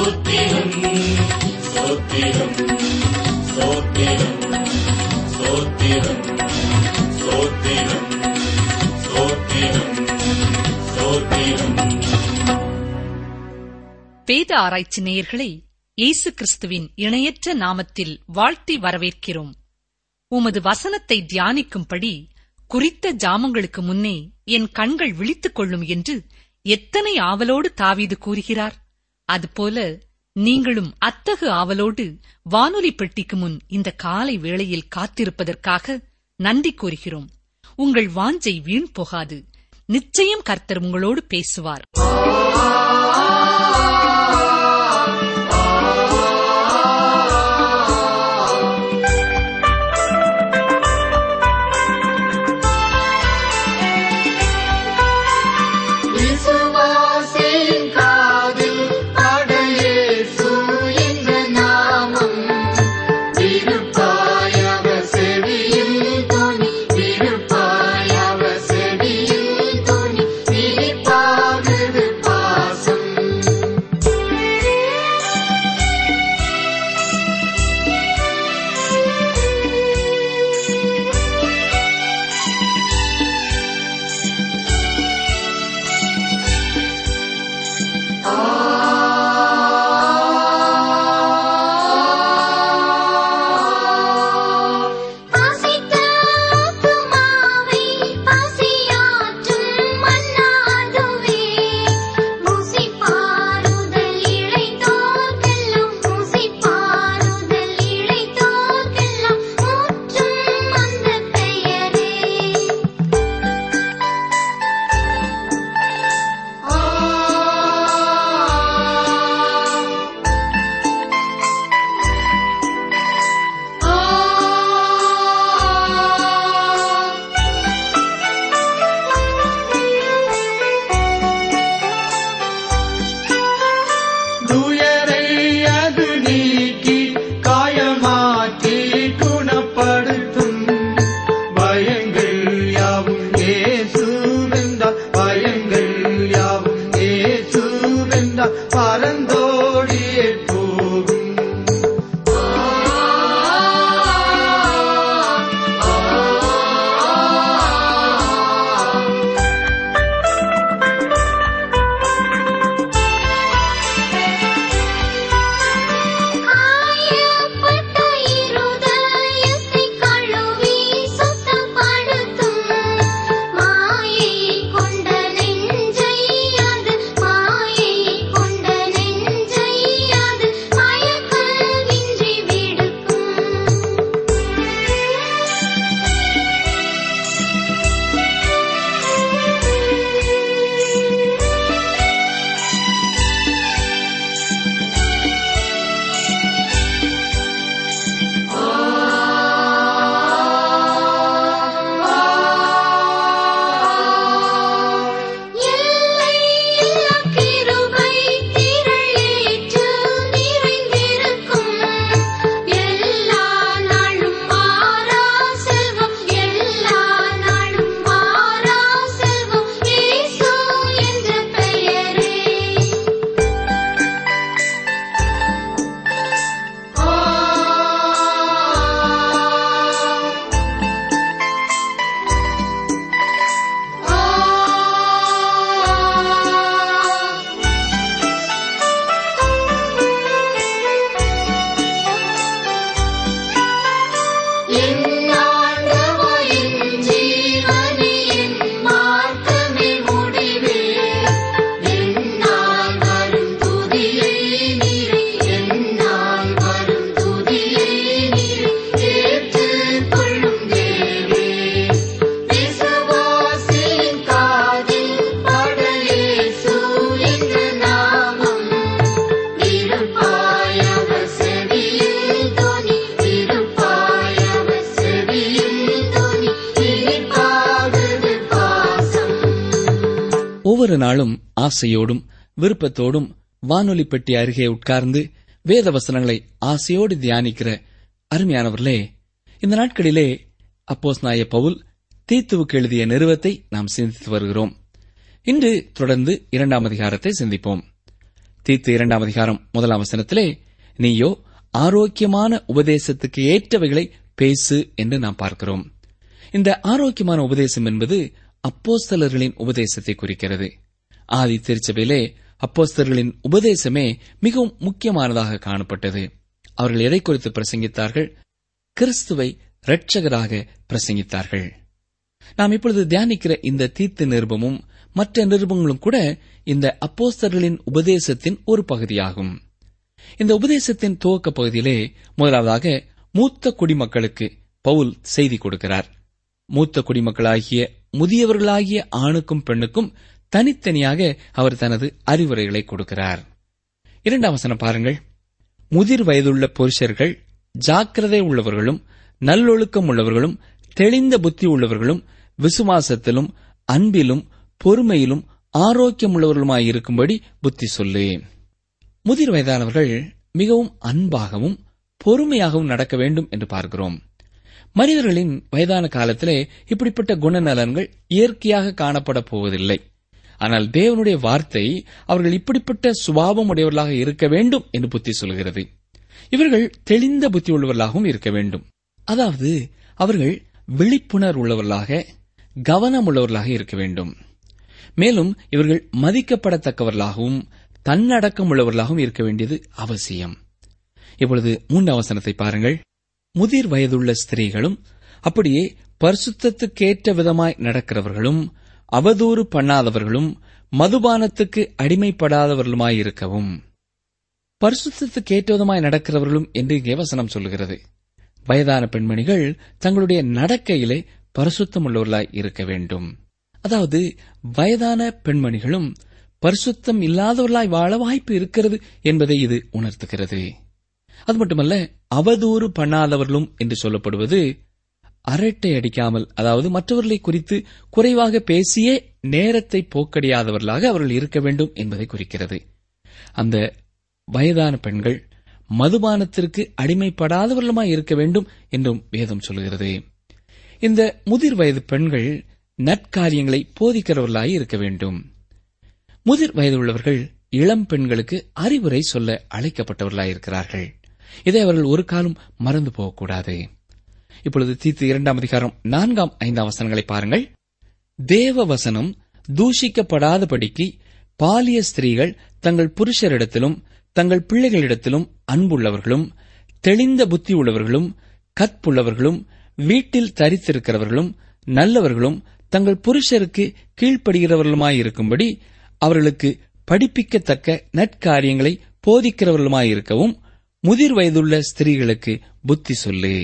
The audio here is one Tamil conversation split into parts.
சோத்திரம் சோத்திரம் சோத்திரம் சோத்திரம் சோத்திரம் சோத்திரம் சோத்திரம் வேத ஆராய்ச்சி நேயர்களை இயேசு கிறிஸ்துவின் இணையற்ற நாமத்தில் வாழ்த்தி வரவேற்கிறோம் உமது வசனத்தை தியானிக்கும்படி குறித்த ஜாமங்களுக்கு முன்னே என் கண்கள் விழித்துக் கொள்ளும் என்று எத்தனை ஆவலோடு தாவீது கூறுகிறார் அதுபோல நீங்களும் அத்தகு ஆவலோடு வானொலி பெட்டிக்கு முன் இந்த காலை வேளையில் காத்திருப்பதற்காக நன்றி கூறுகிறோம் உங்கள் வாஞ்சை வீண் போகாது நிச்சயம் கர்த்தர் உங்களோடு பேசுவார் விசுவாசின் காதில் அடையேசு என்ற நாமம் விருப்பாயவ செவியில் துணி விருப்பாயவ செவியில் துணி விரிப்பாகுது பாசம் பசித்த ஆத்துமாவை பசியாற்றும் மன்னாதுவே முசிப்பாறுதல் இளைத்தோர்க்கெல்லாம் முசிப்பாறுதல் இளைத்தோர்க்கெல்லாம் முற்றும் அந்த பெயரே துயரை அது நீக்கி காயமாற்றி குணப்படுத்தும் பயங்கள் யாவும் ஏசுவென்றால் பயங்கள் யாவும் ஏசுவென்றால் பரந்தோடியே போகும் காயப்பட்ட இருதயத்தை கழுவி சுத்தப்படுத்தும் மாயை கொண்ட நெஞ்சை அது மாயை கொண்ட நெஞ்சை அது மயக்கமின்றி விடுக்கும் எல்லை இல்லா கிருபை திரளேற்று நிறைந்திருக்கும் எல்லா நாளும் மாறா செல்வம் எல்லா நாளும் மாறா செல்வம் இயேசு என்ற பெயரே விசுவாசின் காதில் படையேசு என்ற நாமம் விருப்பாயவ செவியில் துணி விருப்பாயவ செவியில் துணி இனிப்பாகுது பாசம் ஒவ்வொரு நாளும் ஆசையோடும் விருப்பத்தோடும் வானொலி பெட்டி அருகே உட்கார்ந்து வேத வசனங்களை ஆசையோடு தியானிக்கிற அருமையானவர்களே இந்த நாட்களிலே அப்போஸ் நாய பவுல் தீத்துவுக்கு எழுதிய நிறுவத்தை நாம் சிந்தித்து வருகிறோம் இன்று தொடர்ந்து இரண்டாம் அதிகாரத்தை சிந்திப்போம் தீத்து இரண்டாம் அதிகாரம் முதலாம் வசனத்திலே நீயோ ஆரோக்கியமான உபதேசத்துக்கு ஏற்றவைகளை பேசு என்று நாம் பார்க்கிறோம் இந்த ஆரோக்கியமான உபதேசம் என்பது அப்போஸ்தலர்களின் உபதேசத்தை குறிக்கிறது ஆதி திருச்சபையிலே அப்போஸ்தலர்களின் உபதேசமே மிகவும் முக்கியமானதாக காணப்பட்டது அவர்கள் எதை குறித்து பிரசங்கித்தார்கள் கிறிஸ்துவை இரட்சகராக பிரசங்கித்தார்கள் நாம் இப்பொழுது தியானிக்கிற இந்த தீர்த்த நிருபமும் மற்ற நிருபங்களும் கூட இந்த அப்போஸ்தலர்களின் உபதேசத்தின் ஒரு பகுதியாகும் இந்த உபதேசத்தின் துவக்க பகுதியிலே முதலாவதாக மூத்த குடிமக்களுக்கு பவுல் செய்தி கொடுக்கிறார் மூத்த குடிமக்களாகிய முதியவர்களாகிய ஆணுக்கும் பெண்ணுக்கும் தனித்தனியாக அவர் தனது அறிவுரைகளை கொடுக்கிறார் இரண்டாம் வசனம் பாருங்கள் முதிர் வயதுள்ள புருஷர்கள் ஜாக்கிரதை உள்ளவர்களும் நல்லொழுக்கம் உள்ளவர்களும் தெளிந்த புத்தி உள்ளவர்களும் விசுவாசத்திலும் அன்பிலும் பொறுமையிலும் ஆரோக்கியம் உள்ளவர்களுமாயிருக்கும்படி புத்தி சொல்லு முதிர் வயதானவர்கள் மிகவும் அன்பாகவும் பொறுமையாகவும் நடக்க வேண்டும் என்று பார்க்கிறோம் மனிதர்களின் வயதான காலத்திலே இப்படிப்பட்ட குணநலன்கள் இயற்கையாக காணப்பட போவதில்லை ஆனால் தேவனுடைய வார்த்தை அவர்கள் இப்படிப்பட்ட சுபாவம் உடையவர்களாக இருக்க வேண்டும் என்று புத்தி சொல்கிறது இவர்கள் தெளிந்த புத்தி உள்ளவர்களாகவும் இருக்க வேண்டும் அதாவது அவர்கள் விழிப்புணர்வு உள்ளவர்களாக கவனம் உள்ளவர்களாக இருக்க வேண்டும் மேலும் இவர்கள் மதிக்கப்படத்தக்கவர்களாகவும் தன்னடக்கம் உள்ளவர்களாகவும் இருக்க வேண்டியது அவசியம் இப்பொழுது மூன்றாம் வசனத்தை பாருங்கள் முதிர் வயதுள்ள ஸ்திரீகளும் அப்படியே பரிசுத்தத்துக்கேற்ற விதமாய் நடக்கிறவர்களும் அவதூறு பண்ணாதவர்களும் மதுபானத்துக்கு அடிமைப்படாதவர்களுமாயிருக்கவும் பரிசுத்தத்துக்கு ஏற்ற விதமாய் நடக்கிறவர்களும் என்று இங்கே வசனம் சொல்லுகிறது வயதான பெண்மணிகள் தங்களுடைய நடக்கையிலே பரிசுத்தம் உள்ளவர்களாய் இருக்க வேண்டும் அதாவது வயதான பெண்மணிகளும் பரிசுத்தம் இல்லாதவர்களாய் வாழ வாய்ப்பு இருக்கிறது என்பதை இது உணர்த்துகிறது அது மட்டுமல்ல அவதூறு பண்ணாதவர்களும் என்று சொல்லப்படுவது அரட்டை அடிக்காமல் அதாவது மற்றவர்களை குறித்து குறைவாக பேசியே நேரத்தை போக்கடியாதவர்களாக அவர்கள் இருக்க வேண்டும் என்பதை குறிக்கிறது அந்த வயதான பெண்கள் மதுபானத்திற்கு அடிமைப்படாதவர்களுமாய் இருக்க வேண்டும் என்றும் வேதம் சொல்கிறது இந்த முதிர் வயது பெண்கள் நற்காரியங்களை போதிக்கிறவர்களாய் இருக்க வேண்டும் முதிர் வயது உள்ளவர்கள் இளம் பெண்களுக்கு அறிவுரை சொல்ல அழைக்கப்பட்டவர்களாய் இருக்கிறார்கள் இதை அவர்கள் ஒரு காலம் மறந்து போகக்கூடாது இப்பொழுது தீத்து இரண்டாம் அதிகாரம் நான்காம் ஐந்தாம் வசனங்களை பாருங்கள் தேவ வசனம் தூஷிக்கப்படாதபடிக்கு பாலிய ஸ்திரீகள் தங்கள் புருஷரிடத்திலும் தங்கள் பிள்ளைகளிடத்திலும் அன்புள்ளவர்களும் தெளிந்த புத்தி உள்ளவர்களும் கற்புள்ளவர்களும் வீட்டில் தரித்திருக்கிறவர்களும் நல்லவர்களும் தங்கள் புருஷருக்கு கீழ்ப்படுகிறவர்களுமாயிருக்கும்படி அவர்களுக்கு படிப்பிக்கத்தக்க நற்காரியங்களை போதிக்கிறவர்களுமாயிருக்கவும் முதிர் வயதுள்ள ஸ்திரீகளுக்கு புத்தி சொல்லு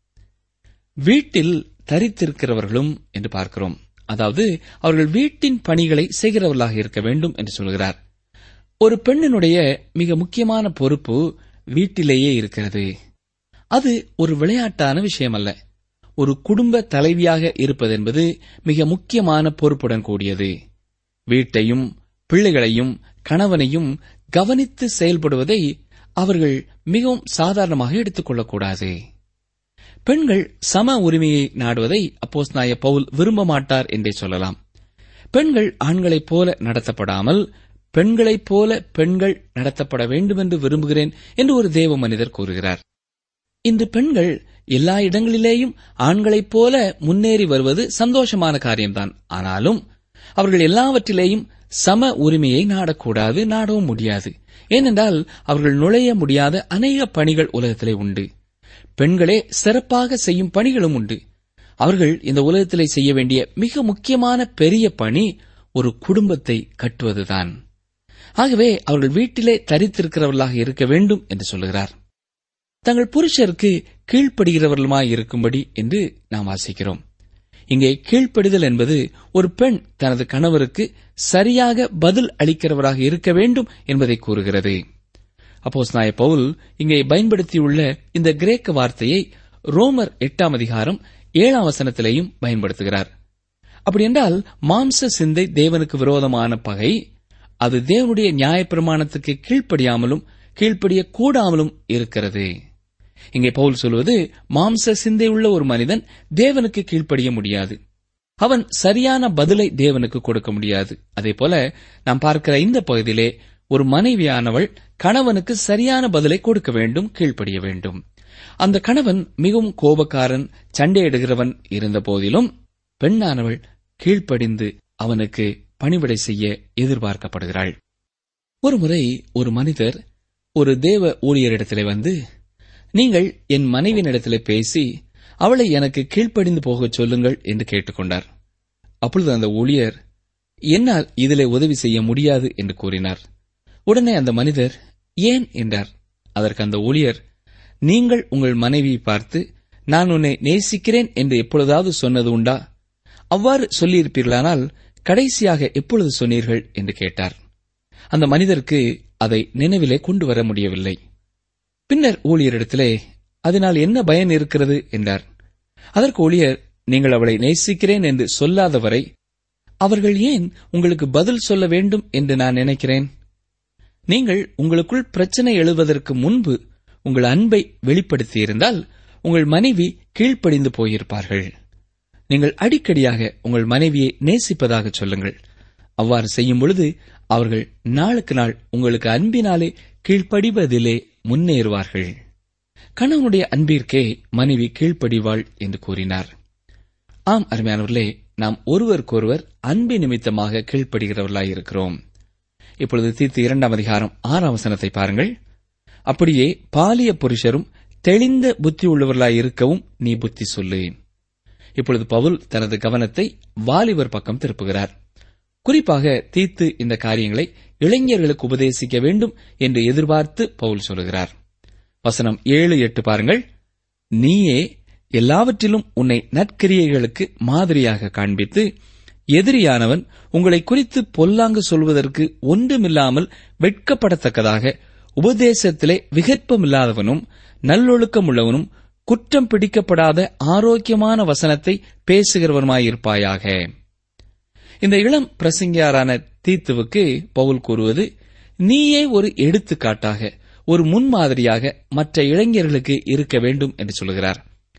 வீட்டில் தரித்திருக்கிறவர்களும் என்று பார்க்கிறோம் அதாவது அவர்கள் வீட்டின் பணிகளை செய்கிறவர்களாக இருக்க வேண்டும் என்று சொல்கிறார் ஒரு பெண்ணினுடைய மிக முக்கியமான பொறுப்பு வீட்டிலேயே இருக்கிறது அது ஒரு விளையாட்டான விஷயம் அல்ல ஒரு குடும்ப தலைவியாக இருப்பது என்பது மிக முக்கியமான பொறுப்புடன் கூடியது வீட்டையும் பிள்ளைகளையும் கணவனையும் கவனித்து செயல்படுவதை அவர்கள் மிகவும் சாதாரணமாக எடுத்துக் கொள்ளக்கூடாது பெண்கள் சம உரிமையை நாடுவதை அப்போஸ் நாய பவுல் விரும்ப மாட்டார் என்றே சொல்லலாம் பெண்கள் ஆண்களைப் போல நடத்தப்படாமல் பெண்களைப் போல பெண்கள் நடத்தப்பட வேண்டும் என்று விரும்புகிறேன் என்று ஒரு தேவ மனிதர் கூறுகிறார் இன்று பெண்கள் எல்லா இடங்களிலேயும் ஆண்களைப் போல முன்னேறி வருவது சந்தோஷமான காரியம்தான் ஆனாலும் அவர்கள் எல்லாவற்றிலேயும் சம உரிமையை நாடக்கூடாது நாடவும் முடியாது ஏனென்றால் அவர்கள் நுழைய முடியாத அநேக பணிகள் உலகத்திலே உண்டு பெண்களே சிறப்பாக செய்யும் பணிகளும் உண்டு அவர்கள் இந்த உலகத்திலே செய்ய வேண்டிய மிக முக்கியமான பெரிய பணி ஒரு குடும்பத்தை கட்டுவதுதான் ஆகவே அவர்கள் வீட்டிலே தரித்திருக்கிறவர்களாக இருக்க வேண்டும் என்று சொல்லுகிறார் தங்கள் புருஷருக்கு கீழ்ப்படுகிறவர்களுமாய் இருக்கும்படி என்று நாம் வாசிக்கிறோம் இங்கே கீழ்ப்படிதல் என்பது ஒரு பெண் தனது கணவருக்கு சரியாக பதில் அளிக்கிறவராக இருக்க வேண்டும் என்பதை கூறுகிறது அப்போஸ் நாய பவுல் இங்கே பயன்படுத்தியுள்ள இந்த கிரேக்க வார்த்தையை ரோமர் எட்டாம் அதிகாரம் ஏழாம் வசனத்திலேயும் பயன்படுத்துகிறார் அப்படியென்றால் மாம்ச சிந்தை தேவனுக்கு விரோதமான பகை அது தேவனுடைய நியாயப்பிரமாணத்துக்கு கீழ்ப்படியாமலும் கீழ்ப்படிய கூடாமலும் இருக்கிறது இங்கே பவுல் சொல்வது மாம்ச சிந்தை உள்ள ஒரு மனிதன் தேவனுக்கு கீழ்ப்படிய முடியாது அவன் சரியான பதிலை தேவனுக்கு கொடுக்க முடியாது அதே போல நாம் பார்க்கிற இந்த பகுதியிலே ஒரு மனைவியானவள் கணவனுக்கு சரியான பதிலை கொடுக்க வேண்டும் கீழ்ப்படிய வேண்டும் அந்த கணவன் மிகவும் கோபக்காரன் சண்டையிடுகிறவன் இருந்த போதிலும் பெண்ணானவள் கீழ்ப்படிந்து அவனுக்கு பணிவிடை செய்ய எதிர்பார்க்கப்படுகிறாள் ஒருமுறை ஒரு மனிதர் ஒரு தேவ ஊழியரிடத்திலே வந்து நீங்கள் என் மனைவியினிடத்திலே பேசி அவளை எனக்கு கீழ்ப்படிந்து போகச் சொல்லுங்கள் என்று கேட்டுக்கொண்டார் அப்பொழுது அந்த ஊழியர் என்னால் இதிலே உதவி செய்ய முடியாது என்று கூறினார் உடனே அந்த மனிதர் ஏன் என்றார் அதற்கு அந்த ஊழியர் நீங்கள் உங்கள் மனைவியை பார்த்து நான் உன்னை நேசிக்கிறேன் என்று எப்பொழுதாவது சொன்னது உண்டா அவ்வாறு சொல்லியிருப்பீர்களானால் கடைசியாக எப்பொழுது சொன்னீர்கள் என்று கேட்டார் அந்த மனிதருக்கு அதை நினைவிலே கொண்டு வர முடியவில்லை பின்னர் ஊழியரிடத்திலே அதனால் என்ன பயன் இருக்கிறது என்றார் அதற்கு ஊழியர் நீங்கள் அவளை நேசிக்கிறேன் என்று சொல்லாதவரை அவர்கள் ஏன் உங்களுக்கு பதில் சொல்ல வேண்டும் என்று நான் நினைக்கிறேன் நீங்கள் உங்களுக்குள் பிரச்சனை எழுவதற்கு முன்பு உங்கள் அன்பை வெளிப்படுத்தியிருந்தால் உங்கள் மனைவி கீழ்ப்படிந்து போயிருப்பார்கள் நீங்கள் அடிக்கடியாக உங்கள் மனைவியை நேசிப்பதாக சொல்லுங்கள் அவ்வாறு செய்யும் பொழுது அவர்கள் நாளுக்கு நாள் உங்களுக்கு அன்பினாலே கீழ்ப்படிவதிலே முன்னேறுவார்கள் கணவனுடைய அன்பிற்கே மனைவி கீழ்ப்படிவாள் என்று கூறினார் ஆம் அருமையானவர்களே நாம் ஒருவருக்கொருவர் அன்பு நிமித்தமாக கீழ்ப்படுகிறவர்களாயிருக்கிறோம் இப்பொழுது தீர்த்து இரண்டாம் அதிகாரம் ஆறாம் வசனத்தை பாருங்கள் அப்படியே பாலிய புருஷரும் தெளிந்த புத்தி உள்ளவர்களாயிருக்கவும் நீ புத்தி சொல்லு இப்பொழுது பவுல் தனது கவனத்தை வாலிபர் பக்கம் திருப்புகிறார் குறிப்பாக தீத்து இந்த காரியங்களை இளைஞர்களுக்கு உபதேசிக்க வேண்டும் என்று எதிர்பார்த்து பவுல் சொல்லுகிறார் வசனம் ஏழு எட்டு பாருங்கள் நீயே எல்லாவற்றிலும் உன்னை நற்கிரியைகளுக்கு மாதிரியாக காண்பித்து எதிரியானவன் உங்களை குறித்து பொல்லாங்கு சொல்வதற்கு ஒன்றுமில்லாமல் வெட்கப்படத்தக்கதாக உபதேசத்திலே விகற்பமில்லாதவனும் நல்லொழுக்கமுள்ளவனும் குற்றம் பிடிக்கப்படாத ஆரோக்கியமான வசனத்தை பேசுகிறவருமாயிருப்பாயாக இந்த இளம் பிரசங்கியாரான தீத்துவுக்கு பவுல் கூறுவது நீயே ஒரு எடுத்துக்காட்டாக ஒரு முன்மாதிரியாக மற்ற இளைஞர்களுக்கு இருக்க வேண்டும் என்று சொல்கிறார்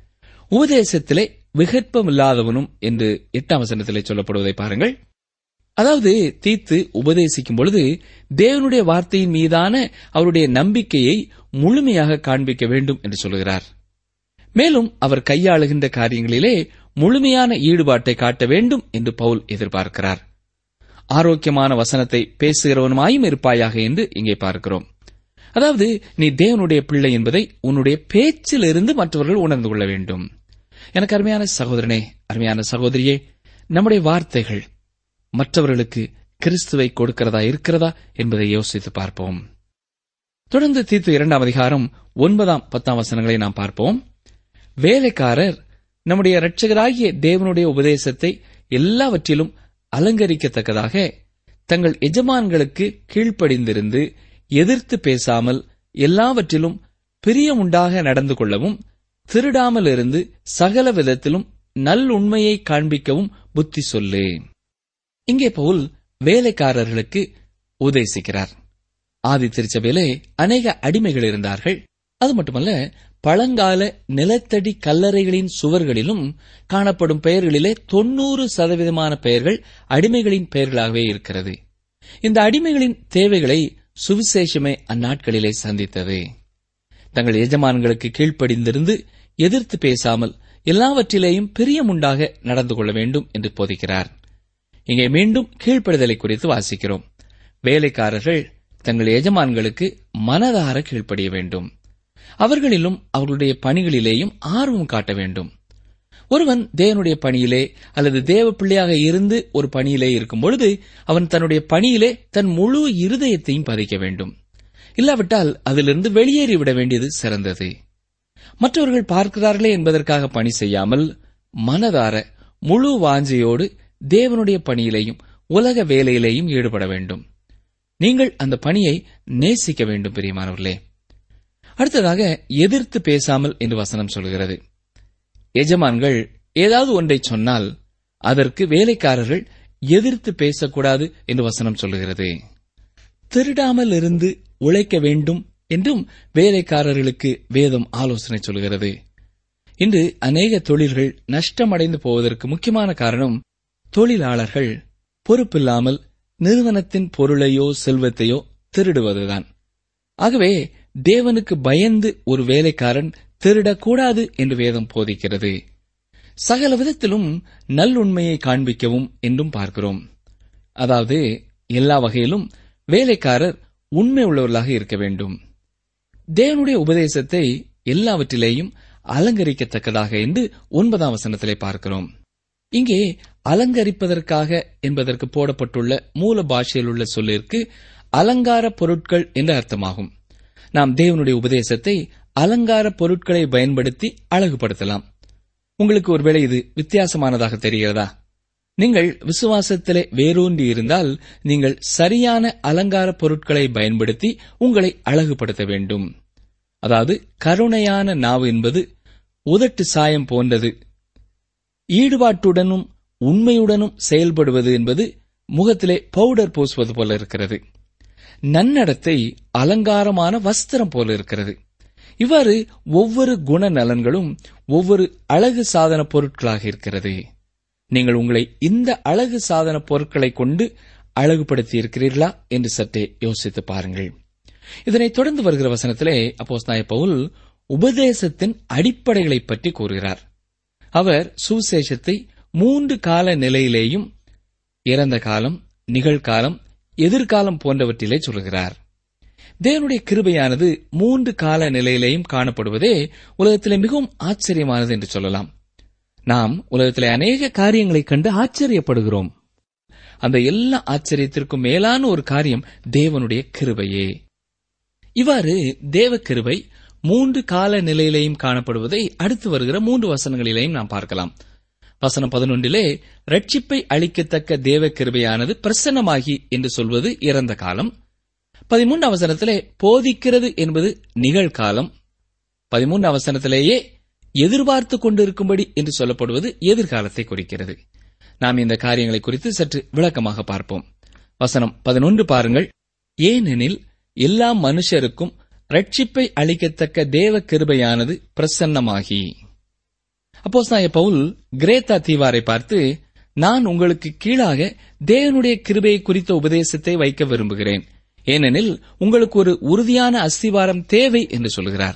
உபதேசத்திலே விகற்பமில்லாதவனும் என்று எட்டாம் வசனத்திலே சொல்லப்படுவதை பாருங்கள் அதாவது தீத்து உபதேசிக்கும் பொழுது தேவனுடைய வார்த்தையின் மீதான அவருடைய நம்பிக்கையை முழுமையாக காண்பிக்க வேண்டும் என்று சொல்கிறார் மேலும் அவர் கையாளுகின்ற காரியங்களிலே முழுமையான ஈடுபாட்டை காட்ட வேண்டும் என்று பவுல் எதிர்பார்க்கிறார் ஆரோக்கியமான வசனத்தை பேசுகிறவனுமாயும் இருப்பாயாக என்று இங்கே பார்க்கிறோம் அதாவது நீ தேவனுடைய பிள்ளை என்பதை உன்னுடைய பேச்சிலிருந்து மற்றவர்கள் உணர்ந்து கொள்ள வேண்டும் எனக்கு அருமையான சகோதரனே அருமையான சகோதரியே நம்முடைய வார்த்தைகள் மற்றவர்களுக்கு கிறிஸ்துவை கொடுக்கிறதா இருக்கிறதா என்பதை யோசித்து பார்ப்போம் தொடர்ந்து தீர்த்து இரண்டாம் அதிகாரம் ஒன்பதாம் பத்தாம் வசனங்களை நாம் பார்ப்போம் வேலைக்காரர் நம்முடைய இரட்சகராகிய தேவனுடைய உபதேசத்தை எல்லாவற்றிலும் அலங்கரிக்கத்தக்கதாக தங்கள் எஜமான்களுக்கு கீழ்ப்படிந்திருந்து எதிர்த்து பேசாமல் எல்லாவற்றிலும் பிரியமுண்டாக நடந்து கொள்ளவும் திருடாமல் இருந்து சகல விதத்திலும் நல்லுண்மையை காண்பிக்கவும் புத்தி சொல்லு இங்கே பவுல் வேலைக்காரர்களுக்கு உபதேசிக்கிறார் ஆதி திருச்சபையிலே அநேக அடிமைகள் இருந்தார்கள் அது மட்டுமல்ல பழங்கால நிலத்தடி கல்லறைகளின் சுவர்களிலும் காணப்படும் பெயர்களிலே தொன்னூறு சதவீதமான பெயர்கள் அடிமைகளின் பெயர்களாகவே இருக்கிறது இந்த அடிமைகளின் தேவைகளை சுவிசேஷமே அந்நாட்களிலே சந்தித்தது தங்கள் எஜமான்களுக்கு கீழ்ப்படிந்திருந்து எதிர்த்து பேசாமல் எல்லாவற்றிலேயும் பிரியமுண்டாக நடந்து கொள்ள வேண்டும் என்று போதிக்கிறார் இங்கே மீண்டும் கீழ்ப்படுதலை குறித்து வாசிக்கிறோம் வேலைக்காரர்கள் தங்கள் எஜமான்களுக்கு மனதார கீழ்ப்படிய வேண்டும் அவர்களிலும் அவர்களுடைய பணிகளிலேயும் ஆர்வம் காட்ட வேண்டும் ஒருவன் தேவனுடைய பணியிலே அல்லது தேவ பிள்ளையாக இருந்து ஒரு பணியிலே இருக்கும் பொழுது அவன் தன்னுடைய பணியிலே தன் முழு இருதயத்தையும் பதிக்க வேண்டும் இல்லாவிட்டால் அதிலிருந்து வெளியேறிவிட வேண்டியது சிறந்தது மற்றவர்கள் பார்க்கிறார்களே என்பதற்காக பணி செய்யாமல் மனதார முழு வாஞ்சையோடு தேவனுடைய பணியிலேயும் உலக வேலையிலேயும் ஈடுபட வேண்டும் நீங்கள் அந்த பணியை நேசிக்க வேண்டும் பிரியமானவர்களே அடுத்ததாக எதிர்த்து பேசாமல் என்று வசனம் சொல்கிறது எஜமான்கள் ஏதாவது ஒன்றை சொன்னால் அதற்கு வேலைக்காரர்கள் எதிர்த்து பேசக்கூடாது என்று வசனம் சொல்லுகிறது திருடாமல் இருந்து உழைக்க வேண்டும் என்றும் வேலைக்காரர்களுக்கு வேதம் ஆலோசனை சொல்கிறது இன்று அநேக தொழில்கள் நஷ்டமடைந்து போவதற்கு முக்கியமான காரணம் தொழிலாளர்கள் பொறுப்பில்லாமல் நிறுவனத்தின் பொருளையோ செல்வத்தையோ திருடுவதுதான் ஆகவே தேவனுக்கு பயந்து ஒரு வேலைக்காரன் திருடக்கூடாது என்று வேதம் போதிக்கிறது சகல விதத்திலும் நல்லுண்மையை காண்பிக்கவும் என்றும் பார்க்கிறோம் அதாவது எல்லா வகையிலும் வேலைக்காரர் உண்மை உள்ளவர்களாக இருக்க வேண்டும் தேவனுடைய உபதேசத்தை எல்லாவற்றிலேயும் அலங்கரிக்கத்தக்கதாக என்று ஒன்பதாம் வசனத்திலே பார்க்கிறோம் இங்கே அலங்கரிப்பதற்காக என்பதற்கு போடப்பட்டுள்ள மூல பாஷையில் உள்ள சொல்லிற்கு அலங்கார பொருட்கள் என்று அர்த்தமாகும் நாம் தேவனுடைய உபதேசத்தை அலங்கார பொருட்களை பயன்படுத்தி அழகுபடுத்தலாம் உங்களுக்கு ஒருவேளை இது வித்தியாசமானதாக தெரிகிறதா நீங்கள் விசுவாசத்திலே வேரூன்றி இருந்தால் நீங்கள் சரியான அலங்கார பொருட்களை பயன்படுத்தி உங்களை அழகுபடுத்த வேண்டும் அதாவது கருணையான நாவு என்பது உதட்டு சாயம் போன்றது ஈடுபாட்டுடனும் உண்மையுடனும் செயல்படுவது என்பது முகத்திலே பவுடர் பூசுவது போல இருக்கிறது நன்னடத்தை அலங்காரமான வஸ்திரம் போல இருக்கிறது இவ்வாறு ஒவ்வொரு குண நலன்களும் ஒவ்வொரு அழகு சாதன பொருட்களாக இருக்கிறது நீங்கள் உங்களை இந்த அழகு சாதன பொருட்களை கொண்டு அழகுபடுத்தி இருக்கிறீர்களா என்று சற்றே யோசித்து பாருங்கள் இதனைத் தொடர்ந்து வருகிற வசனத்திலே அப்போஸ்தாய பவுல் உபதேசத்தின் அடிப்படைகளை பற்றி கூறுகிறார் அவர் சுவிசேஷத்தை மூன்று கால நிலையிலேயும் இறந்த காலம் நிகழ்காலம் எதிர்காலம் போன்றவற்றிலே சொல்கிறார் தேவனுடைய கிருபையானது மூன்று கால நிலையிலேயும் காணப்படுவதே உலகத்திலே மிகவும் ஆச்சரியமானது என்று சொல்லலாம் நாம் உலகத்திலே அநேக காரியங்களைக் கண்டு ஆச்சரியப்படுகிறோம் அந்த எல்லா ஆச்சரியத்திற்கும் மேலான ஒரு காரியம் தேவனுடைய கிருபையே இவ்வாறு தேவ கிருபை மூன்று கால நிலையிலேயும் காணப்படுவதை அடுத்து வருகிற மூன்று வசனங்களிலேயும் நாம் பார்க்கலாம் வசனம் பதினொன்றிலே ரட்சிப்பை அளிக்கத்தக்க தேவ கிருபையானது பிரசன்னமாகி என்று சொல்வது இறந்த காலம் பதிமூன்று அவசரத்திலே போதிக்கிறது என்பது நிகழ்காலம் பதிமூன்று அவசரத்திலேயே எதிர்பார்த்து கொண்டிருக்கும்படி என்று சொல்லப்படுவது எதிர்காலத்தை குறிக்கிறது நாம் இந்த காரியங்களை குறித்து சற்று விளக்கமாக பார்ப்போம் வசனம் பதினொன்று பாருங்கள் ஏனெனில் எல்லா மனுஷருக்கும் ரட்சிப்பை அளிக்கத்தக்க தேவ கிருபையானது பிரசன்னமாகி அப்போஸ்தாய பவுல் கிரேத்தா தீவாரை பார்த்து நான் உங்களுக்கு கீழாக தேவனுடைய கிருபையை குறித்த உபதேசத்தை வைக்க விரும்புகிறேன் ஏனெனில் உங்களுக்கு ஒரு உறுதியான அஸ்திவாரம் தேவை என்று சொல்கிறார்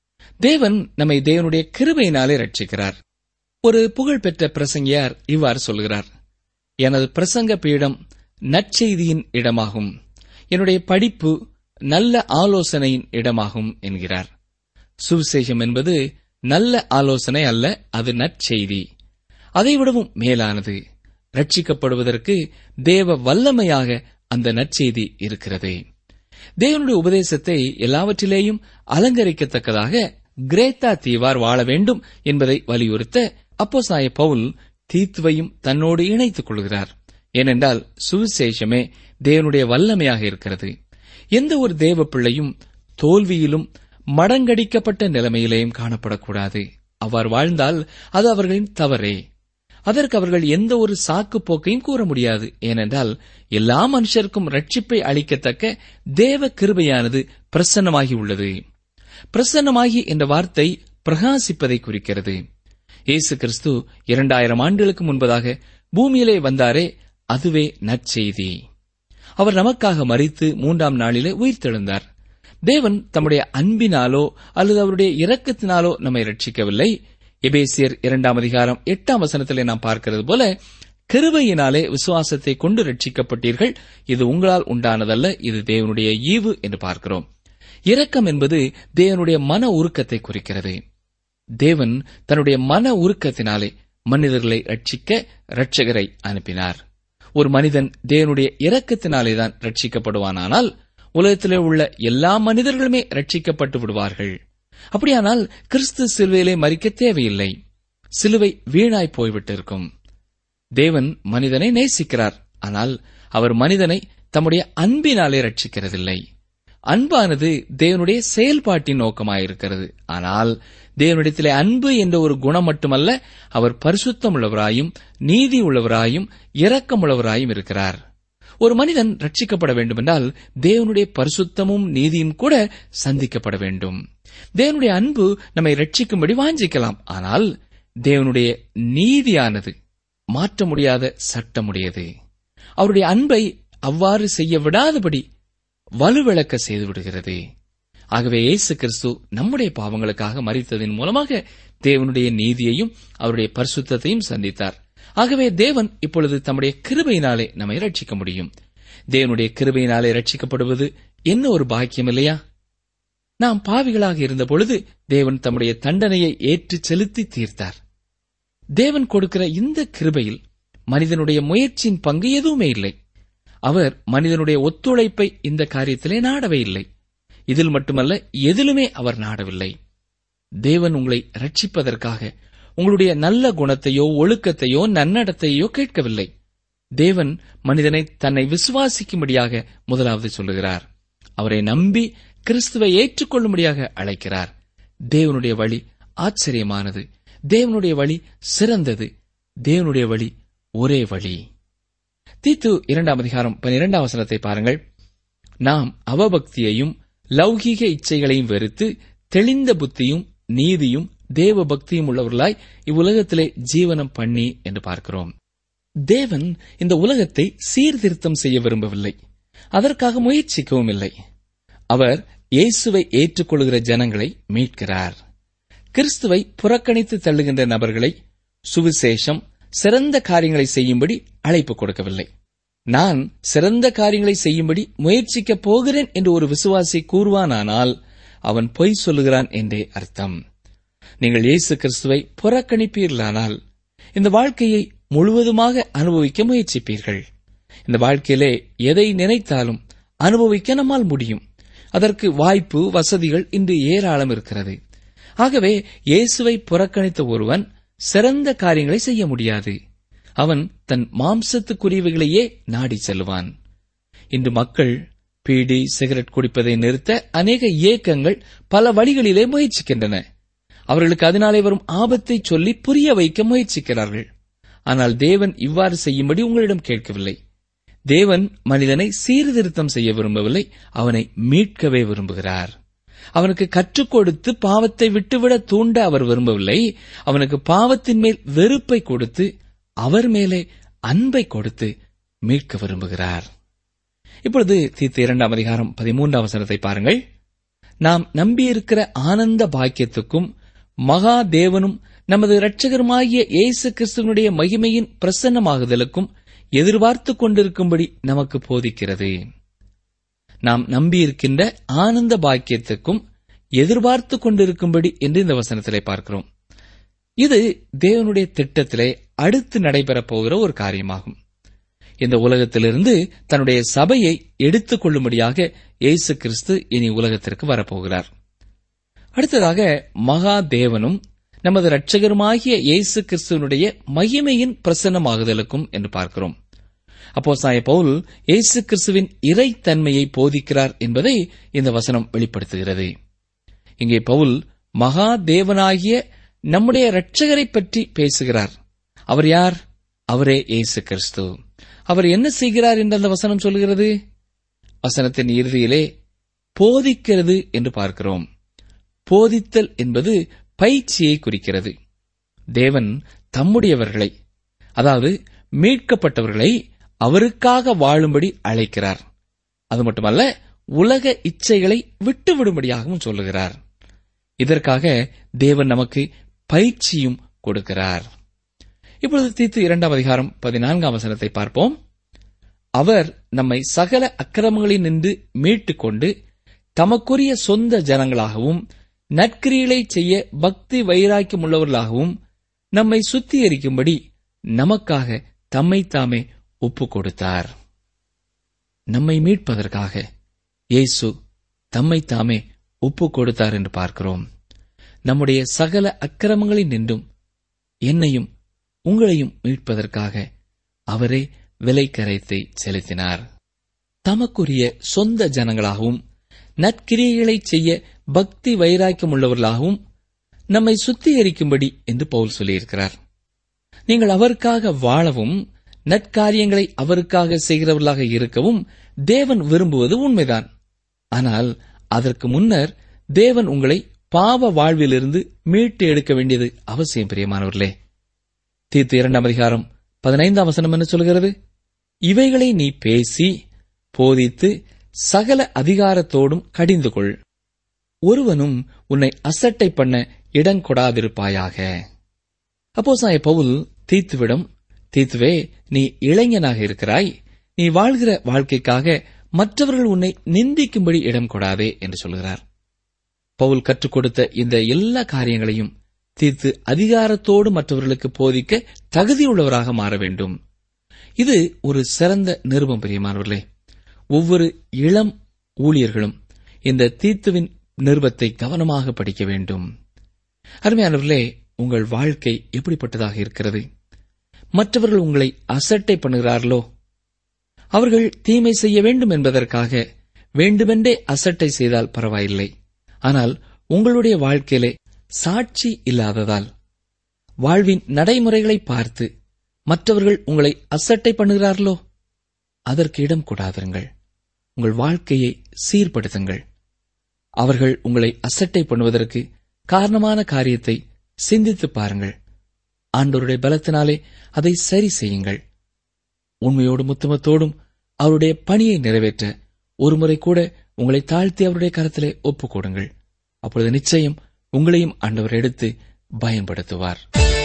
தேவன் நம்மை தேவனுடைய கிருபையினாலே ரட்சிக்கிறார் ஒரு புகழ்பெற்ற பிரசங்கியார் இவ்வாறு சொல்கிறார் எனது பிரசங்க பீடம் நற்செய்தியின் இடமாகும் என்னுடைய படிப்பு நல்ல ஆலோசனையின் இடமாகும் என்கிறார் சுவிசேஷம் என்பது நல்ல ஆலோசனை அல்ல அது நற்செய்தி அதைவிடவும் மேலானது ரட்சிக்கப்படுவதற்கு தேவ வல்லமையாக அந்த நற்செய்தி இருக்கிறது தேவனுடைய உபதேசத்தை எல்லாவற்றிலேயும் அலங்கரிக்கத்தக்கதாக கிரேத்தா தீவார் வாழ வேண்டும் என்பதை வலியுறுத்த அப்போசாய பவுல் தீத்துவையும் தன்னோடு இணைத்துக் கொள்கிறார் ஏனென்றால் சுவிசேஷமே தேவனுடைய வல்லமையாக இருக்கிறது எந்த ஒரு தேவ பிள்ளையும் தோல்வியிலும் மடங்கடிக்கப்பட்ட நிலைமையிலேயும் காணப்படக்கூடாது அவ்வாறு வாழ்ந்தால் அது அவர்களின் தவறே அதற்கு அவர்கள் எந்த ஒரு சாக்கு போக்கையும் கூற முடியாது ஏனென்றால் எல்லா மனுஷருக்கும் ரட்சிப்பை அளிக்கத்தக்க தேவ கிருபையானது பிரசன்னமாகி உள்ளது பிரசன்னமாகி என்ற வார்த்தை பிரகாசிப்பதை குறிக்கிறது இயேசு கிறிஸ்து இரண்டாயிரம் ஆண்டுகளுக்கு முன்பதாக பூமியிலே வந்தாரே அதுவே நற்செய்தி அவர் நமக்காக மறித்து மூன்றாம் நாளிலே உயிர்த்தெழுந்தார் தேவன் தம்முடைய அன்பினாலோ அல்லது அவருடைய இரக்கத்தினாலோ நம்மை ரட்சிக்கவில்லை எபேசியர் இரண்டாம் அதிகாரம் எட்டாம் வசனத்திலே நாம் பார்க்கிறது போல கிருபையினாலே விசுவாசத்தை கொண்டு ரட்சிக்கப்பட்டீர்கள் இது உங்களால் உண்டானதல்ல இது தேவனுடைய ஈவு என்று பார்க்கிறோம் இரக்கம் என்பது தேவனுடைய மன உருக்கத்தை குறிக்கிறது தேவன் தன்னுடைய மன உருக்கத்தினாலே மனிதர்களை ரட்சிக்க இரட்சகரை அனுப்பினார் ஒரு மனிதன் தேவனுடைய இரக்கத்தினாலேதான் ரட்சிக்கப்படுவானானால் உலகத்திலே உள்ள எல்லா மனிதர்களுமே ரட்சிக்கப்பட்டு விடுவார்கள் அப்படியானால் கிறிஸ்து சிலுவையிலே மறிக்க தேவையில்லை சிலுவை வீணாய் போய்விட்டிருக்கும் தேவன் மனிதனை நேசிக்கிறார் ஆனால் அவர் மனிதனை தம்முடைய அன்பினாலே ரட்சிக்கிறதில்லை அன்பானது தேவனுடைய செயல்பாட்டின் நோக்கமாயிருக்கிறது ஆனால் தேவனிடத்திலே அன்பு என்ற ஒரு குணம் மட்டுமல்ல அவர் பரிசுத்தம் உள்ளவராயும் நீதி உள்ளவராயும் இரக்கமுள்ளவராயும் இருக்கிறார் ஒரு மனிதன் ரட்சிக்கப்பட வேண்டுமென்றால் தேவனுடைய பரிசுத்தமும் நீதியும் கூட சந்திக்கப்பட வேண்டும் தேவனுடைய அன்பு நம்மை ரட்சிக்கும்படி வாஞ்சிக்கலாம் ஆனால் தேவனுடைய நீதியானது மாற்ற முடியாத சட்டமுடையது அவருடைய அன்பை அவ்வாறு செய்ய விடாதபடி வலுவிளக்க செய்துவிடுகிறது ஆகவே இயேசு கிறிஸ்து நம்முடைய பாவங்களுக்காக மறித்ததன் மூலமாக தேவனுடைய நீதியையும் அவருடைய பரிசுத்தத்தையும் சந்தித்தார் ஆகவே தேவன் இப்பொழுது தம்முடைய கிருபையினாலே நம்மை ரட்சிக்க முடியும் தேவனுடைய கிருபையினாலே ரட்சிக்கப்படுவது என்ன ஒரு பாக்கியம் இல்லையா நாம் பாவிகளாக இருந்த பொழுது தேவன் தம்முடைய தண்டனையை ஏற்று செலுத்தி தீர்த்தார் தேவன் கொடுக்கிற இந்த கிருபையில் மனிதனுடைய முயற்சியின் பங்கு எதுவுமே இல்லை அவர் மனிதனுடைய ஒத்துழைப்பை இந்த காரியத்திலே நாடவே இல்லை இதில் மட்டுமல்ல எதிலுமே அவர் நாடவில்லை தேவன் உங்களை ரட்சிப்பதற்காக உங்களுடைய நல்ல குணத்தையோ ஒழுக்கத்தையோ நன்னடத்தையோ கேட்கவில்லை தேவன் மனிதனை தன்னை விசுவாசிக்கும்படியாக முதலாவது சொல்லுகிறார் அவரை நம்பி கிறிஸ்துவை ஏற்றுக்கொள்ளும்படியாக அழைக்கிறார் தேவனுடைய வழி ஆச்சரியமானது தேவனுடைய வழி சிறந்தது தேவனுடைய வழி ஒரே வழி தீத்து இரண்டாம் அதிகாரம் பனிரெண்டாம் வசனத்தை பாருங்கள் நாம் அவபக்தியையும் லௌகீக இச்சைகளையும் வெறுத்து தெளிந்த புத்தியும் நீதியும் தேவ பக்தியும் உள்ளவர்களாய் இவ்வுலகத்திலே ஜீவனம் பண்ணி என்று பார்க்கிறோம் தேவன் இந்த உலகத்தை சீர்திருத்தம் செய்ய விரும்பவில்லை அதற்காக முயற்சிக்கவும் இல்லை அவர் இயேசுவை ஏற்றுக்கொள்கிற ஜனங்களை மீட்கிறார் கிறிஸ்துவை புறக்கணித்து தள்ளுகின்ற நபர்களை சுவிசேஷம் சிறந்த காரியங்களை செய்யும்படி அழைப்பு கொடுக்கவில்லை நான் சிறந்த காரியங்களை செய்யும்படி முயற்சிக்கப் போகிறேன் என்று ஒரு விசுவாசி கூறுவானானால் அவன் பொய் சொல்லுகிறான் என்றே அர்த்தம் நீங்கள் இயேசு கிறிஸ்துவை புறக்கணிப்பீர்களானால் இந்த வாழ்க்கையை முழுவதுமாக அனுபவிக்க முயற்சிப்பீர்கள் இந்த வாழ்க்கையிலே எதை நினைத்தாலும் அனுபவிக்க நம்மால் முடியும் அதற்கு வாய்ப்பு வசதிகள் இன்று ஏராளம் இருக்கிறது ஆகவே இயேசுவை புறக்கணித்த ஒருவன் சிறந்த காரியங்களை செய்ய முடியாது அவன் தன் மாம்சத்துக்குரியவைகளையே நாடி செல்வான் இன்று மக்கள் பீடி சிகரெட் குடிப்பதை நிறுத்த அநேக இயக்கங்கள் பல வழிகளிலே முயற்சிக்கின்றன அவர்களுக்கு அதனாலே வரும் ஆபத்தை சொல்லி புரிய வைக்க முயற்சிக்கிறார்கள் ஆனால் தேவன் இவ்வாறு செய்யும்படி உங்களிடம் கேட்கவில்லை தேவன் மனிதனை சீர்திருத்தம் செய்ய விரும்பவில்லை அவனை மீட்கவே விரும்புகிறார் அவனுக்கு கற்றுக் கொடுத்து பாவத்தை விட்டுவிட தூண்ட அவர் விரும்பவில்லை அவனுக்கு பாவத்தின் மேல் வெறுப்பை கொடுத்து அவர் மேலே அன்பை கொடுத்து மீட்க விரும்புகிறார் இப்பொழுது தீர்த்த இரண்டாம் அதிகாரம் பதிமூன்றாம் வசனத்தை பாருங்கள் நாம் நம்பியிருக்கிற ஆனந்த பாக்கியத்துக்கும் மகா தேவனும் நமது இரட்சகருமாகிய இயேசு கிறிஸ்துவனுடைய மகிமையின் பிரசன்னமாகுதலுக்கும் எதிர்பார்த்துக் கொண்டிருக்கும்படி நமக்கு போதிக்கிறது நாம் நம்பியிருக்கின்ற ஆனந்த பாக்கியத்துக்கும் எதிர்பார்த்துக் கொண்டிருக்கும்படி என்று இந்த வசனத்திலே பார்க்கிறோம் இது தேவனுடைய திட்டத்திலே அடுத்து நடைபெறப் போகிற ஒரு காரியமாகும் இந்த உலகத்திலிருந்து தன்னுடைய சபையை எடுத்துக் கொள்ளும்படியாக இயேசு கிறிஸ்து இனி உலகத்திற்கு வரப்போகிறார் அடுத்ததாக மகா தேவனும் நமது இரட்சகருமாகிய இயேசு கிறிஸ்துவனுடைய மகிமையின் பிரசன்னமாகுதலுக்கும் என்று பார்க்கிறோம் அப்போ சாய பவுல் இயேசு கிறிஸ்துவின் இறைத்தன்மையை போதிக்கிறார் என்பதை இந்த வசனம் வெளிப்படுத்துகிறது இங்கே பவுல் மகா தேவனாகிய நம்முடைய இரட்சகரை பற்றி பேசுகிறார் அவர் யார் அவரே இயேசு கிறிஸ்து அவர் என்ன செய்கிறார் என்று அந்த வசனம் சொல்கிறது வசனத்தின் இறுதியிலே போதிக்கிறது என்று பார்க்கிறோம் போதித்தல் என்பது பயிற்சியை குறிக்கிறது தேவன் தம்முடையவர்களை அதாவது மீட்கப்பட்டவர்களை அவருக்காக வாழும்படி அழைக்கிறார் அது மட்டுமல்ல உலக இச்சைகளை விட்டுவிடும்படியாகவும் சொல்லுகிறார் இதற்காக தேவன் நமக்கு பயிற்சியும் கொடுக்கிறார் இப்பொழுது தீத்து இரண்டாம் அதிகாரம் பதினான்காம் வசனத்தை பார்ப்போம் அவர் நம்மை சகல அக்கிரமங்களில் நின்று மீட்டுக் கொண்டு தமக்குரிய சொந்த ஜனங்களாகவும் நற்கிரிகளை செய்ய பக்தி வைராக்கியம் உள்ளவர்களாகவும் நம்மை சுத்திகரிக்கும்படி நமக்காக தம்மை தாமே ஒப்புக் கொடுத்தார் நம்மை மீட்பதற்காக இயேசு தம்மை தாமே ஒப்புக் கொடுத்தார் என்று பார்க்கிறோம் நம்முடைய சகல அக்கிரமங்களில் நின்றும் என்னையும் உங்களையும் மீட்பதற்காக அவரே விலை கரைத்தை செலுத்தினார் தமக்குரிய சொந்த ஜனங்களாகவும் நற்கிரியைகளை செய்ய பக்தி வைராக்கியம் உள்ளவர்களாகவும் நம்மை சுத்திகரிக்கும்படி என்று பவுல் சொல்லியிருக்கிறார் நீங்கள் அவருக்காக வாழவும் நற்காரியங்களை அவருக்காக செய்கிறவர்களாக இருக்கவும் தேவன் விரும்புவது உண்மைதான் ஆனால் அதற்கு முன்னர் தேவன் உங்களை பாவ வாழ்விலிருந்து மீட்டு எடுக்க வேண்டியது அவசியம் பிரியமானவர்களே தீர்த்து இரண்டாம் அதிகாரம் பதினைந்தாம் வசனம் என்ன சொல்கிறது இவைகளை நீ பேசி போதித்து சகல அதிகாரத்தோடும் கடிந்து கொள் ஒருவனும் உன்னை அசட்டை பண்ண இடங்கொடாதிருப்பாயாக அப்போஸ்தலனாகிய பவுல் தீத்துவிடம் தீத்துவே நீ இளைஞனாக இருக்கிறாய் நீ வாழ்கிற வாழ்க்கைக்காக மற்றவர்கள் உன்னை நிந்திக்கும்படி இடம் கொடாதே என்று சொல்கிறார் பவுல் கற்றுக் கொடுத்த இந்த எல்லா காரியங்களையும் தீர்த்து அதிகாரத்தோடு மற்றவர்களுக்கு போதிக்க தகுதியுள்ளவராக மாற வேண்டும் இது ஒரு சிறந்த நிருபம் பிரியமானவர்களே ஒவ்வொரு இளம் ஊழியர்களும் இந்த தீத்துவின் நிருபத்தை கவனமாக படிக்க வேண்டும் அருமையானவர்களே உங்கள் வாழ்க்கை எப்படிப்பட்டதாக இருக்கிறது மற்றவர்கள் உங்களை அசட்டை பண்ணுகிறார்களோ அவர்கள் தீமை செய்ய வேண்டும் என்பதற்காக வேண்டுமென்றே அசட்டை செய்தால் பரவாயில்லை ஆனால் உங்களுடைய வாழ்க்கையிலே சாட்சி இல்லாததால் வாழ்வின் நடைமுறைகளை பார்த்து மற்றவர்கள் உங்களை அசட்டை பண்ணுகிறார்களோ அதற்கு இடம் கொடாதிருங்கள் உங்கள் வாழ்க்கையை சீர்படுத்துங்கள் அவர்கள் உங்களை அசட்டை பண்ணுவதற்கு காரணமான காரியத்தை சிந்தித்து பாருங்கள் ஆண்டவருடைய பலத்தினாலே அதை சரி செய்யுங்கள் உண்மையோடும் உத்தமத்தோடும் அவருடைய பணியை நிறைவேற்ற ஒருமுறை கூட உங்களை தாழ்த்தி அவருடைய கரத்திலே ஒப்புக் கொடுங்கள் அப்பொழுது நிச்சயம் உங்களையும் ஆண்டவர் எடுத்து பயன்படுத்துவார்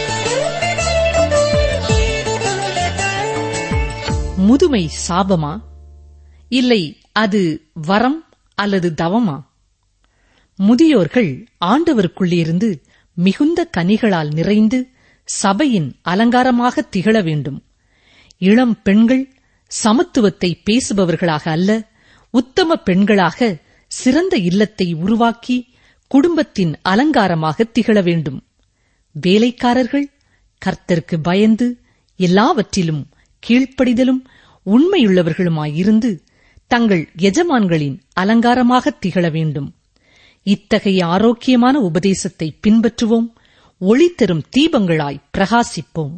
முதுமை சாபமா இல்லை அது வரம் அல்லது தவமா முதியோர்கள் ஆண்டவருக்குள்ளிருந்து மிகுந்த கனிகளால் நிறைந்து சபையின் அலங்காரமாக திகழ வேண்டும் இளம் பெண்கள் சமத்துவத்தை பேசுபவர்களாக அல்ல உத்தம பெண்களாக சிறந்த இல்லத்தை உருவாக்கி குடும்பத்தின் அலங்காரமாக திகழ வேண்டும் வேலைக்காரர்கள் கர்த்தருக்கு பயந்து எல்லாவற்றிலும் கீழ்ப்படிதலும் உண்மையுள்ளவர்களுமாயிருந்து தங்கள் எஜமான்களின் அலங்காரமாக திகழ வேண்டும் இத்தகைய ஆரோக்கியமான உபதேசத்தை பின்பற்றுவோம் ஒளி தரும் தீபங்களாய் பிரகாசிப்போம்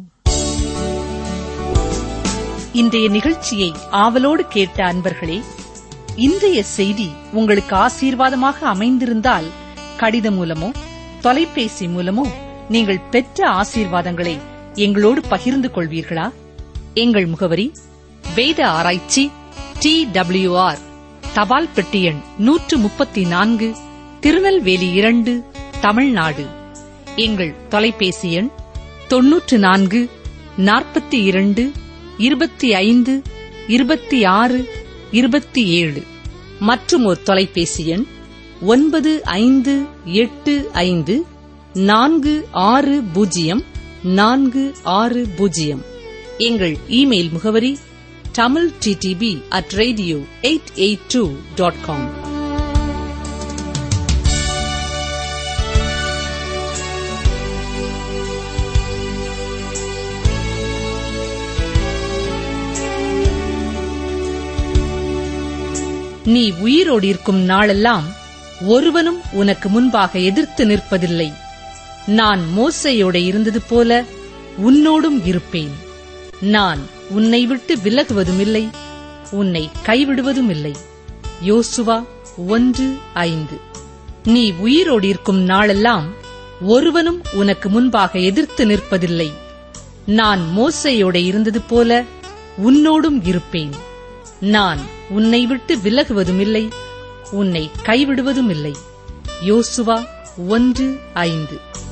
இன்றைய நிகழ்ச்சியை ஆவலோடு கேட்ட அன்பர்களே இன்றைய செய்தி உங்களுக்கு ஆசீர்வாதமாக அமைந்திருந்தால் கடிதம் மூலமோ தொலைபேசி மூலமோ நீங்கள் பெற்ற ஆசீர்வாதங்களை எங்களோடு பகிர்ந்து கொள்வீர்களா எங்கள் முகவரி வேத ஆராய்ச்சி டி டபிள்யூஆர் தபால் பெட்டி எண் நூற்று முப்பத்தி நான்கு திருநெல்வேலி இரண்டு தமிழ்நாடு எங்கள் தொலைபேசி எண் தொன்னூற்று நான்கு நாற்பத்தி இரண்டு இருபத்தி ஐந்து இருபத்தி ஆறு இருபத்தி ஏழு மற்றும் ஒரு தொலைபேசி எண் ஒன்பது ஐந்து எட்டு ஐந்து நான்கு ஆறு பூஜ்ஜியம் நான்கு ஆறு பூஜ்ஜியம் எங்கள் இமெயில் முகவரி Tamil DTP at radio eight eight two dot com நீ உயிரோடு இருக்கும் நாளெல்லாம் ஒருவனும் உனக்கு முன்பாக எதிர்த்து நிற்பதில்லை நான் மோசையோட இருந்தது போல உன்னோடும் இருப்பேன் நான் உன்னை விட்டு விலகுவதுமில்லை உன்னை கைவிடுவதுமில்லை யோசுவா ஒன்று ஐந்து நீ உயிரோடு இருக்கும் நாளெல்லாம் ஒருவனும் உனக்கு முன்பாக எதிர்த்து நிற்பதில்லை நான் மோசையோட இருந்தது போல உன்னோடும் இருப்பேன் நான் உன்னை விட்டு விலகுவதுமில்லை உன்னை கைவிடுவதுமில்லை யோசுவா ஒன்று ஐந்து